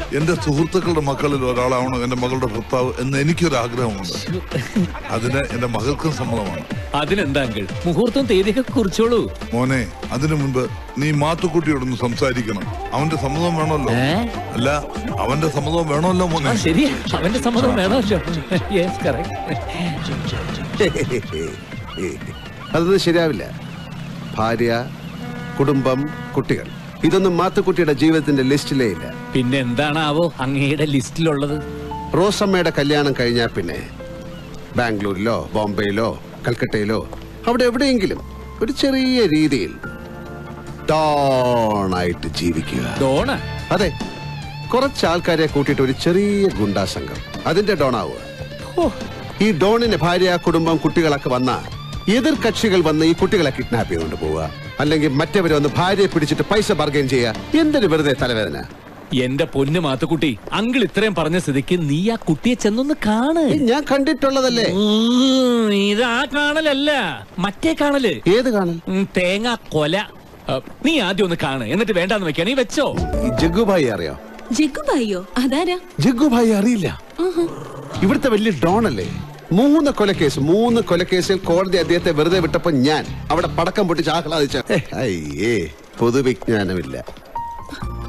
എന്റെ സുഹൃത്തുക്കളുടെ മക്കളിൽ ഒരാളാവണം എന്റെ മകളുടെ ഭർത്താവ് എന്ന് എനിക്കൊരു ആഗ്രഹമുണ്ട് അതിന് എന്റെ മകൾക്കും സമ്മതമാണ് അതിനെന്താ അങ്കിൾ മുഹൂർത്തം തീയതിയൊക്കെ കുറിച്ചോളൂ മോനെ അതിനു മുൻപ് നീ മാത്തുക്കുട്ടിയോടൊന്ന് സംസാരിക്കണം അവന്റെ സമ്മതം വേണമല്ലോ ഏ? അല്ല അവന്റെ സമ്മതം വേണമല്ലോ ആ മോനെ ശരി അവന്റെ സമ്മതം വേണമല്ലോ യെസ് കറക്റ്റ് അതൊന്നും ശരിയാവില്ല ഭാര്യ കുടുംബം കുട്ടികൾ ഇതൊന്നും മാത്തുക്കുട്ടിയുടെ ജീവിതത്തിന്റെ ലിസ്റ്റിലേ ഇല്ല പിന്നെ എന്താണാവോ അങ്ങയുടെ ലിസ്റ്റിലുള്ളത് റോസമ്മയുടെ കല്യാണം കഴിഞ്ഞാൽ പിന്നെ ബാംഗ്ലൂരിലോ ബോംബെയിലോ കൽക്കട്ടയിലോ അവിടെ എവിടെയെങ്കിലും ഒരു ചെറിയ രീതിയിൽ ഡോണായിട്ട് ജീവിക്കുക ഡോണ അതെ കുറച്ച് ആൾക്കാരെ കൂട്ടിയിട്ട് ഒരു ചെറിയ ഗുണ്ടാ സംഘം അതിന്റെ ഡോണാവുക ഈ ഡോണിന് ഭാര്യ കുടുംബം കുട്ടികളൊക്കെ വന്ന എതിർ കക്ഷികൾ വന്ന് ഈ കുട്ടികളെ കിഡ്നാപ്പ് ചെയ്തുകൊണ്ട് പോവുക അല്ലെങ്കിൽ മറ്റവരെ വന്ന് ഭാര്യയെ പിടിച്ചിട്ട് പൈസ ബാർഗൈൻ ചെയ്യുക എന്തൊരു വെറുതെ തലവേദന എന്റെ പൊന്നു മാത്തുക്കുട്ടി അങ്കിൾ ഇത്രയും പറഞ്ഞ സ്ഥിതിക്ക് നീ ആ കുട്ടിയെ ചെന്നൊന്ന് കാണ് ഏയ്, ഞാൻ കണ്ടിട്ടുള്ളതല്ലേ ഉം, ഇതാ കാണലല്ല മറ്റേ കാണല് ഏത് കാണൽ ഉം, തേങ്ങ കൊല അ, നീ ആദ്യം ഒന്ന് കാണ് എന്നിട്ട് വേണ്ടാന്ന് വെക്കാ നീ വെച്ചോ ഈ ജഗ്ഗുഭായി അറിയോ ജഗ്ഗുബായിയോ അതാരാ ജഗ്ഗുഭായി അറിയില്ല ഇവിടുത്തെ വലിയ ഡോണല്ലേ മൂന്ന് കൊലക്കേസ് മൂന്ന് കൊലക്കേസിൽ കോടതി അദ്ദേഹത്തെ വെറുതെ വിട്ടപ്പോ ഞാൻ അവിടെ പടക്കം പൊട്ടിച്ച് ആഹ്ലാദിച്ച ഏ, അയ്യേ പൊതുവിജ്ഞാനമില്ല